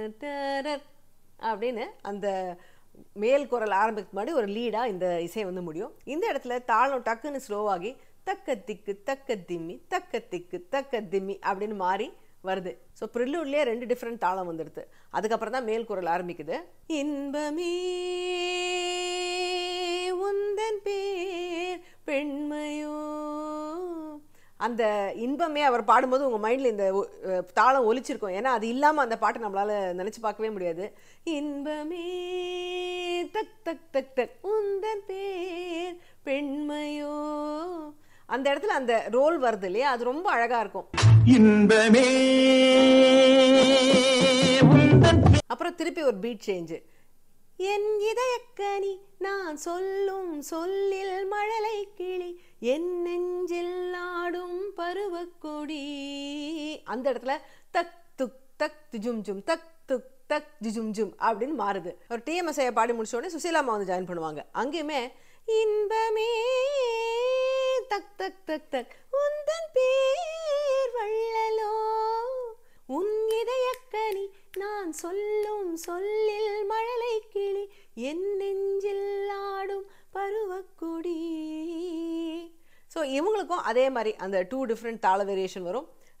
டரர் அப்படின்னு அந்த மேல் குரல் ஆரம்பிக்கு முன்னாடி ஒரு லீடாக இந்த இசை வந்து முடியும் இந்த இடத்துல தாளம் டக்குன்னு ஸ்லோவாகி தக்க திக்கு தக்க திம்மி தக்க திக்கு தக்க திம்மி அப்படின்னு மாறி வருது ஸோ ப்ரில்லூட்லேயே ரெண்டு டிஃப்ரெண்ட் தாளம் வந்துடுது அதுக்கப்புறம் தான் மேல் குரல் ஆரம்பிக்குது இன்பமே உந்தன் பேர் பெண்மையோ அந்த இன்பமே அவர் பாடும்போது உங்கள் மைண்டில் இந்த ஒ- அஹ் தாளம் ஒலிச்சிருக்கும் ஏன்னா அது இல்லாமல் அந்த பாட்டை நம்மளால் நினச்சி பார்க்கவே முடியாது இன்பமே தக் தக் தக் தக் உந்தன் பேர் பெண்மையோ அந்த இடத்துல அந்த ரோல் வருது இல்லையா அது ரொம்ப அழகாக இருக்கும் இன்பமே உந்தன் அப்புறம் திருப்பி ஒரு பீட் சேஞ்சு என் இதயக்கனி நான் சொல்லும் சொல்லில் மழலை கிளி என் நெஞ்சில் ஆடும் பருவக்கொடி அந்த இடத்துல தக் துக் தக் ஜும் ஜும் தக் துக் தக் ஜும் ஜும் அப்படின்னு மாறுது ஒரு டிஎம்எஸ்ஐ பாடி முடிச்ச உடனே சுசீலாமா வந்து ஜாயின் பண்ணுவாங்க அங்கேயுமே இன்பமே தக் தக் தக் தக் உந்தன் பேர் வள்ளலோ உன் இதயக்கனி நான் சொல்லும் சொல்லில் மழலை கிளி என் நெஞ்சில் ஆடும் பருவக்கொடி ஸோ இவங்களுக்கும் அதே மாதிரி அந்த டூ டிஃப்ரெண்ட் தாள வேரியேஷன் வரும்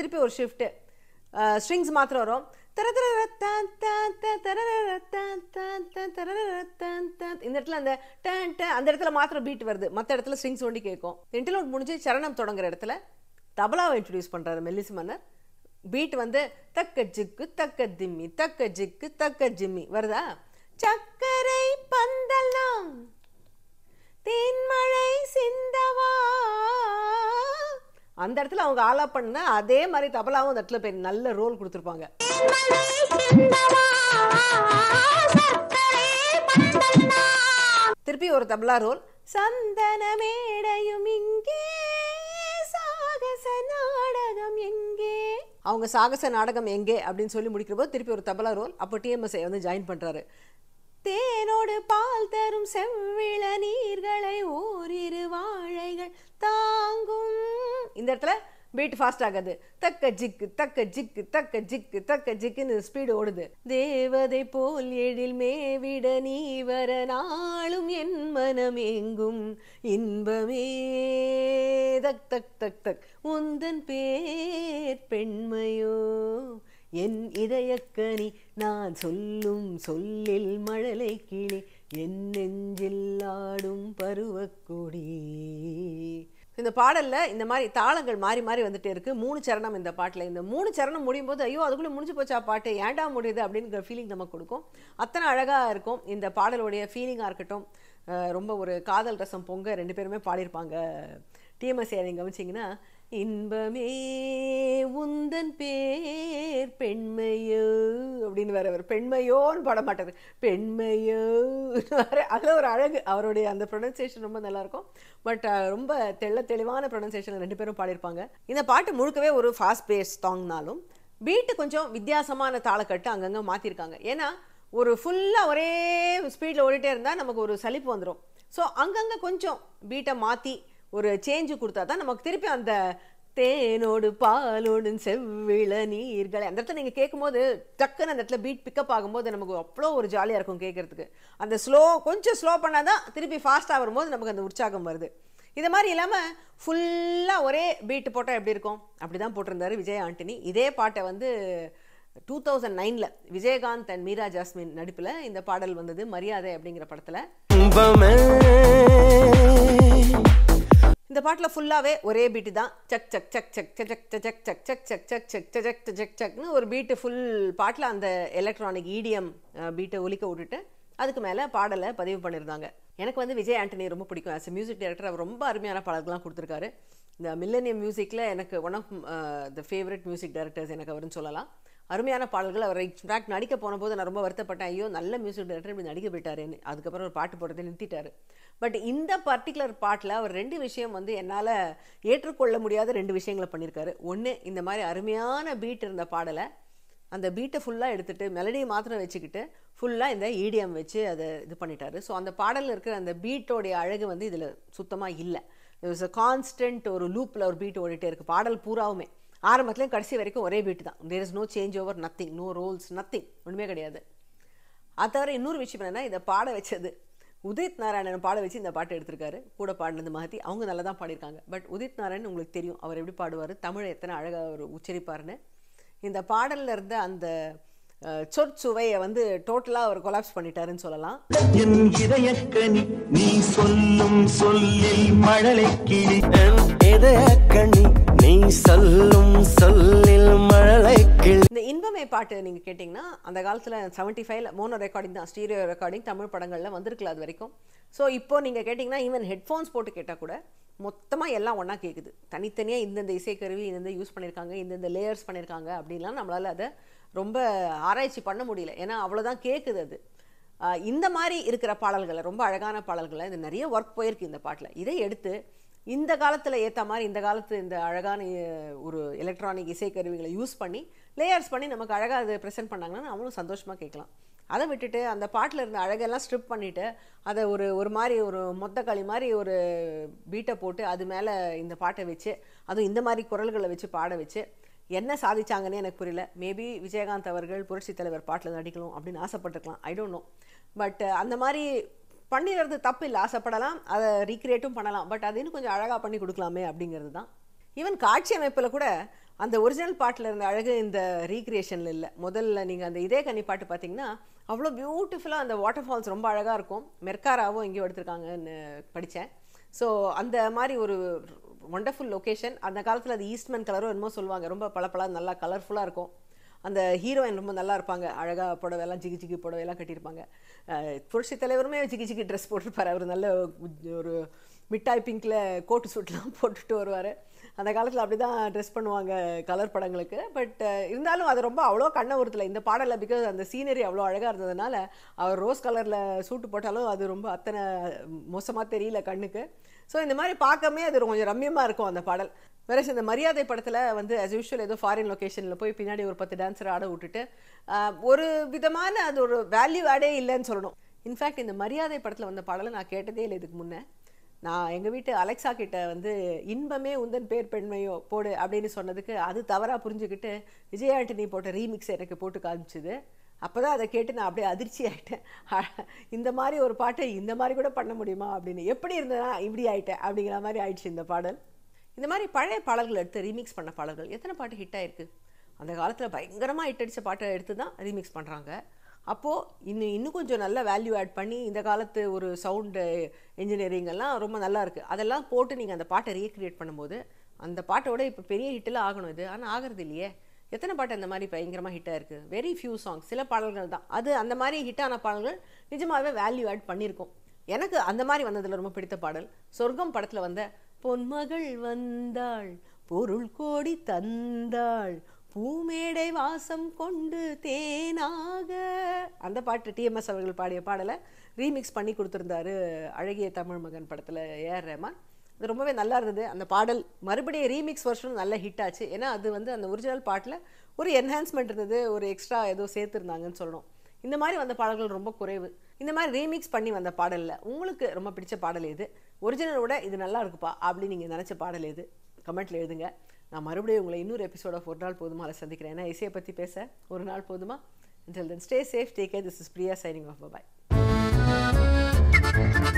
திருப்பி ஒரு ஷிஃப்ட்டு ஸ்ட்ரிங்ஸ் மாத்திரம் வரும் தர தர ர தான் தான் தான் தர ர ர தான் தான் தான் தர ர ர தான் தான். இந்த இடத்துல அந்த டன் டன் அந்த இடத்துல மாத்திரம் பீட் வருது மற்ற இடத்துல ஸ்ட்ரிங்ஸ் ஒண்டி கேட்கும் இன்டர்லோட் முடிஞ்சு சரணம் தொடங்குற இடத்துல தபலாவை இன்ட்ரடியூஸ் பண்றாரு மெல்லிஸ் மன்னர் பீட் வந்து தக்க ஜிக்கு தக்க திம்மி தக்க ஜிக்கு தக்க ஜிம்மி வருதா சக்கரை பந்தலாம் தேன்மழை சிந்தவா அந்த இடத்துல அவங்க ஆலா பண்ண அதே மாதிரி தபலாவும் அந்த இடத்துல போய் நல்ல ரோல் கொடுத்துருப்பாங்க திருப்பி ஒரு தபலா ரோல் சந்தன மேடையும் இங்கே சாகச நாடகம் எங்கே அவங்க சாகச நாடகம் எங்கே அப்படின்னு சொல்லி முடிக்கிற போது திருப்பி ஒரு தபலா ரோல் அப்போ டிஎம்எஸ்ஐ வந்து ஜாயின் பண்றாரு தேனோடு பால் தரும் செவ்விள நீர்களை ஓரிரு வாழைகள் தாங்கும் இந்த இடத்துல பீட் ஃபாஸ்ட் ஆகாது தக்க ஜிக்கு தக்க ஜிக்கு தக்க ஜிக்கு தக்க ஜிக்குன்னு ஸ்பீடு ஓடுது தேவதை போல் எழில் மேவிட நீ வர நாளும் என் மனம் எங்கும் இன்பமே தக் தக் தக் தக் உந்தன் பேர் பெண்மையோ என் இதயக்கனி நான் சொல்லும் சொல்லில் மழலை கிளி என் நெஞ்சில் ஆடும் பருவக்கொடி இந்த பாடல்ல இந்த மாதிரி தாளங்கள் மாறி மாறி வந்துட்டே இருக்கு மூணு சரணம் இந்த பாட்டில் இந்த மூணு சரணம் முடியும் போது ஐயோ அதுக்குள்ளே முடிஞ்சு போச்சா பாட்டு ஏன்டா முடியுது அப்படிங்கிற ஃபீலிங் நமக்கு கொடுக்கும் அத்தனை அழகாக இருக்கும் இந்த பாடலுடைய ஃபீலிங்காக இருக்கட்டும் அஹ் ரொம்ப ஒரு காதல் ரசம் பொங்க ரெண்டு பேருமே பாடியிருப்பாங்க டிஎம்எஸ்ஏ நீங்கள் கவனிச்சிங்கன்னா இன்பமே உந்தன் பேர் பெண்மையோ அப்படின்னு வேற ஒரு பெண்மையோன்னு பாட மாட்டாரு பெண்மையோ வேற அதில் ஒரு அழகு அவருடைய அந்த ப்ரொனன்சியேஷன் ரொம்ப நல்லா இருக்கும் பட் ரொம்ப தெள்ள தெளிவான ப்ரொனன்சியேஷன் ரெண்டு பேரும் பாடியிருப்பாங்க இந்த பாட்டு முழுக்கவே ஒரு ஃபாஸ்ட் பேஸ் சாங்னாலும் பீட்டு கொஞ்சம் வித்தியாசமான தாளக்கட்டு அங்கங்கே மாற்றிருக்காங்க ஏன்னா ஒரு ஃபுல்லாக ஒரே ஸ்பீடில் ஓடிட்டே இருந்தால் நமக்கு ஒரு சலிப்பு வந்துடும் ஸோ அங்கங்கே கொஞ்சம் பீட்டை மாற்றி ஒரு சேஞ்சு கொடுத்தா தான் நமக்கு திருப்பி அந்த தேனோடு பாலோடு செவ்விள நீர்களை அந்த இடத்துல நீங்கள் கேட்கும்போது டக்குன்னு அந்த இடத்துல பீட் பிக்கப் ஆகும்போது நமக்கு அவ்வளோ ஒரு ஜாலியாக இருக்கும் கேட்குறதுக்கு அந்த ஸ்லோ கொஞ்சம் ஸ்லோ பண்ணால் தான் திருப்பி ஃபாஸ்ட்டாக வரும்போது நமக்கு அந்த உற்சாகம் வருது இது மாதிரி இல்லாமல் ஃபுல்லாக ஒரே பீட்டு போட்டால் எப்படி இருக்கும் அப்படி தான் போட்டிருந்தாரு விஜய் ஆண்டனி இதே பாட்டை வந்து டூ தௌசண்ட் நைனில் விஜயகாந்த் அண்ட் மீரா ஜாஸ்மின் நடிப்பில் இந்த பாடல் வந்தது மரியாதை அப்படிங்கிற படத்தில் இன்பமே இந்த பாட்டில் ஃபுல்லாகவே ஒரே பீட்டு தான் சக் சக் சக் சக் சக் சக் சக் சக் சக் சக் சக் சக் சக் சக் சக் சக்னு ஒரு பீட்டு ஃபுல் பாட்டில் அந்த எலக்ட்ரானிக் இடிஎம் பீட்டை ஒலிக்க விட்டுட்டு அதுக்கு மேலே பாடலை பதிவு பண்ணியிருந்தாங்க எனக்கு வந்து விஜய் ஆண்டனி ரொம்ப பிடிக்கும் ஆஸ் மியூசிக் டைரக்டர் அவர் ரொம்ப அருமையான பாடல்கள்லாம் கொடுத்துருக்காரு இந்த மில்லனியம் மியூசிக்கில் எனக்கு one of the favourite music directors எனக்கு அவருன்னு சொல்லலாம் அருமையான பாடல்கள் அவர் இன்ஃபேக்ட் நடிக்க போன போது நான் ரொம்ப வருத்தப்பட்டேன் ஐயோ நல்ல மியூசிக் டைரக்டர் இப்படி நடிக்க போயிட்டாருன்னு அதுக்கப்புறம் ஒரு பாட்டு போடுறதை நிறுத்திட்டாரு பட் இந்த பர்டிகுலர் பாட்டில் அவர் ரெண்டு விஷயம் வந்து என்னால் ஏற்றுக்கொள்ள முடியாத ரெண்டு விஷயங்களை பண்ணியிருக்காரு ஒன்று இந்த மாதிரி அருமையான பீட் இருந்த பாடலை அந்த பீட்டை ஃபுல்லாக எடுத்துட்டு மெலடியை மாத்திரம் வச்சுக்கிட்டு ஃபுல்லாக இந்த ஈடிஎம் வச்சு அதை இது பண்ணிட்டாரு ஸோ அந்த பாடலில் இருக்கிற அந்த பீட்டோடைய அழகு வந்து இதில் சுத்தமாக இல்லை இட்ஸ் அ கான்ஸ்டன்ட் ஒரு லூப்பில் ஒரு பீட் ஓடிட்டே இருக்குது பாடல் பூராவுமே ஆரம்பத்துலேயும் கடைசி வரைக்கும் ஒரே பீட் தான் there is no change over nothing no rolls nothing ஒன்றுமே கிடையாது அது தவிர இன்னொரு விஷயம் என்னென்னா இதை பாட வச்சது உதித் நாராயணன் பாட வச்சு இந்த பாட்டு எடுத்திருக்காரு கூட பாடினது மகதி அவங்க நல்லா தான் பாடியிருக்காங்க பட் உதித் நாராயணன் உங்களுக்கு தெரியும் அவர் எப்படி பாடுவார் தமிழை எத்தனை அழகாக அவர் உச்சரிப்பாருன்னு இந்த பாடலில் இருந்த அந்த அஹ், சொற்சுவையை வந்து டோட்டலாக அவர் கொலாப்ஸ் பண்ணிட்டாருன்னு சொல்லலாம் என் இதயக்கனி நீ சொல்லும் சொல்லில் மழலை கிளி என் இதய கண்ணி நீ சொல்லும் சொல்லில் மழலை கிளி இந்த இன்பமே பாட்டு நீங்கள் கேட்டிங்கன்னா அந்த காலத்தில் செவன்ட்டி ஃபைவ்ல மோனோ ரெக்கார்டிங் தான் ஸ்டீரியோ ரெக்கார்டிங் தமிழ் படங்களில் வந்திருக்கல அது வரைக்கும் ஸோ இப்போ நீங்கள் கேட்டிங்கன்னா ஈவன் ஹெட்ஃபோன்ஸ் போட்டு கேட்டால் கூட மொத்தமாக எல்லாம் ஒன்றா கேட்குது தனித்தனியாக இந்தந்த இசைக்கருவி இந்தந்த யூஸ் பண்ணியிருக்காங்க இந்தந்த லேயர்ஸ் பண்ணியிருக்காங்க அப்படின்லாம் நம்மளால் அதை ரொம்ப ஆராய்ச்சி பண்ண முடியல ஏன்னா அவ்வளோதான் கேட்குது அது ஆஹ் இந்த மாதிரி இருக்கிற பாடல்களை ரொம்ப அழகான பாடல்களை இது நிறைய ஒர்க் போயிருக்கு இந்த பாட்டில் இதை எடுத்து இந்த காலத்தில் ஏற்ற மாதிரி இந்த காலத்து இந்த அழகான அஹ், ஒரு எலக்ட்ரானிக் இசைக்கருவிகளை யூஸ் பண்ணி லேயர்ஸ் பண்ணி நமக்கு அழகாக அது ப்ரெசென்ட் பண்ணாங்கன்னா நம்மளும் சந்தோஷமாக கேட்கலாம் அதை விட்டுட்டு அந்த பாட்டில் இருந்த அழகெல்லாம் ஸ்ட்ரிப் பண்ணிவிட்டு அதை ஒரு ஒரு மாதிரி ஒரு மொத்த களி மாதிரி ஒரு பீட்டை போட்டு அது மேலே இந்த பாட்டை வச்சு அதுவும் இந்த மாதிரி குரல்களை வச்சு பாட வச்சு என்ன சாதிச்சாங்கன்னு எனக்கு புரியல மேபி விஜயகாந்த் அவர்கள் புரட்சி தலைவர் பாட்டில் நடிக்கணும் அப்படின்னு ஆசைப்பட்டிருக்கலாம் ஐ டோன்ட் நோ பட் அந்த மாதிரி பண்ணிடுறது தப்பு இல்லை ஆசைப்படலாம் அதை ரீக்ரியேட்டும் பண்ணலாம் பட் அது இன்னும் கொஞ்சம் அழகாக பண்ணி கொடுக்கலாமே அப்படிங்கிறது தான் ஈவன் காட்சி அமைப்பில் கூட அந்த ஒரிஜினல் பாட்டில் இருந்த அழகு இந்த ரீக்ரியேஷனில் இல்லை முதல்ல நீங்கள் அந்த இதே கன்னி பாட்டு பார்த்தீங்கன்னா அவ்வளோ பியூட்டிஃபுல்லாக அந்த வாட்டர் ஃபால்ஸ் ரொம்ப அழகாக இருக்கும் மெர்காராவும் எங்கேயோ எடுத்திருக்காங்கன்னு படித்தேன் ஸோ அந்த மாதிரி ஒரு ஒண்டர்ஃபுல் லொக்கேஷன் அந்த காலத்தில் அது ஈஸ்ட்மன் கலரும் என்னமோ சொல்லுவாங்க ரொம்ப பளபளா நல்லா கலர்ஃபுல்லாக இருக்கும் அந்த ஹீரோயின் ரொம்ப நல்லா இருப்பாங்க அழகாக புடவைலாம் ஜிகி ஜிகி புடவையெல்லாம் கட்டியிருப்பாங்க அஹ் புரட்சி தலைவருமே ஜிகி ஜிகி ட்ரெஸ் போட்டிருப்பாரு அவர் நல்ல ஒரு மிட்டாய் பிங்க்கில் கோட்டு சூட்லாம் போட்டுட்டு வருவார் அந்த காலத்தில் அப்படி தான் ட்ரெஸ் பண்ணுவாங்க கலர் படங்களுக்கு பட் இருந்தாலும் அது ரொம்ப அவ்வளோ கண்ணை உறுத்தல இந்த பாடலில் பிகாஸ் அந்த சீனரி அவ்வளோ அழகாக இருந்ததுனால அவர் ரோஸ் கலரில் சூட்டு போட்டாலும் அது ரொம்ப அத்தனை மோசமாக தெரியல கண்ணுக்கு ஸோ இந்த மாதிரி பார்க்கமே அது கொஞ்சம் ரம்யமாக இருக்கும் அந்த பாடல் வேற இந்த மரியாதை படத்தில் வந்து as யூஷுவல் ஏதோ ஃபாரின் லொக்கேஷனில் போய் பின்னாடி ஒரு பத்து டான்ஸர் ஆட விட்டுட்டு ஆஹ், ஒரு விதமான அது ஒரு வேல்யூ ஆடே இல்லைன்னு சொல்லணும் இன்ஃபேக்ட் இந்த மரியாதை படத்தில் வந்த பாடலை நான் கேட்டதே இல்லை இதுக்கு முன்னே நான் எங்கள் வீட்டு அலெக்சா கிட்ட வந்து இன்பமே உந்தன் பேர் பெண்மையோ போடு அப்படின்னு சொன்னதுக்கு அது தவறாக புரிஞ்சுக்கிட்டு விஜய் ஆண்டனி போட்ட ரீமிக்ஸ் எனக்கு போட்டு காமிச்சுது அப்போ தான் அதை கேட்டு நான் அப்படியே அதிர்ச்சி ஆகிட்டேன் இந்த மாதிரி ஒரு பாட்டை இந்த மாதிரி கூட பண்ண முடியுமா அப்படின்னு எப்படி இருந்ததுனா இப்படி ஆயிட்டேன் அப்படிங்கிற மாதிரி ஆயிடுச்சு இந்த பாடல் இந்த மாதிரி பழைய பாடல்கள் எடுத்து ரீமிக்ஸ் பண்ண பாடல்கள் எத்தனை பாட்டு ஹிட் ஆயிருக்கு அந்த காலத்தில் பயங்கரமாக ஹிட் அடித்த பாட்டை எடுத்து தான் ரீமிக்ஸ் பண்ணுறாங்க அப்போது இன்னும் இன்னும் கொஞ்சம் நல்ல வேல்யூ ஆட் பண்ணி இந்த காலத்து ஒரு சவுண்டு இன்ஜினியரிங் எல்லாம் ரொம்ப நல்லா இருக்குது அதெல்லாம் போட்டு நீங்கள் அந்த பாட்டை ரீக்ரியேட் பண்ணும்போது அந்த பாட்டோட இப்போ பெரிய ஹிட்டில் ஆகணும் இது ஆனால் ஆகிறது இல்லையே எத்தனை பாட்டு அந்த மாதிரி பயங்கரமாக ஹிட்டாக இருக்குது வெரி ஃபியூ சாங்ஸ் சில பாடல்கள் தான் அது அந்த மாதிரி ஹிட்டான பாடல்கள் நிஜமாகவே வேல்யூ ஆட் பண்ணியிருக்கோம் எனக்கு அந்த மாதிரி வந்ததில் ரொம்ப பிடித்த பாடல் சொர்க்கம் படத்தில் வந்த பொன்மகள் வந்தாள் பொருள் கோடி தந்தாள் பூமேடை வாசம் கொண்டு தேனாக அந்த பாட்டு டிஎம்எஸ் அவர்கள் பாடிய பாடலை ரீமிக்ஸ் பண்ணி கொடுத்துருந்தாரு அழகிய தமிழ் மகன் படத்தில் ஏஆர் ரஹ்மான் அது ரொம்பவே நல்லா இருந்தது அந்த பாடல் மறுபடியும் ரீமிக்ஸ் வருஷனும் நல்ல ஹிட் ஆச்சு ஏன்னா அது வந்து அந்த ஒரிஜினல் பாட்டில் ஒரு என்ஹான்ஸ்மெண்ட் இருந்தது ஒரு எக்ஸ்ட்ரா ஏதோ சேர்த்துருந்தாங்கன்னு சொல்லணும் இந்த மாதிரி வந்த பாடல்கள் ரொம்ப குறைவு இந்த மாதிரி ரீமிக்ஸ் பண்ணி வந்த பாடலில் உங்களுக்கு ரொம்ப பிடிச்ச பாடல் எது ஒரிஜினலோட இது நல்லா இருக்குப்பா அப்படின்னு நீங்கள் நினச்ச பாடல் எது கமெண்ட்டில் எழுதுங்க நான் மறுபடியும் உங்களை இன்னொரு எபிசோட் ஆஃப் ஒரு நாள் போதுமா அதை சந்திக்கிறேன் ஏன்னா இசையை பற்றி பேச ஒரு நாள் போதுமா until then stay safe take care this is priya signing off bye bye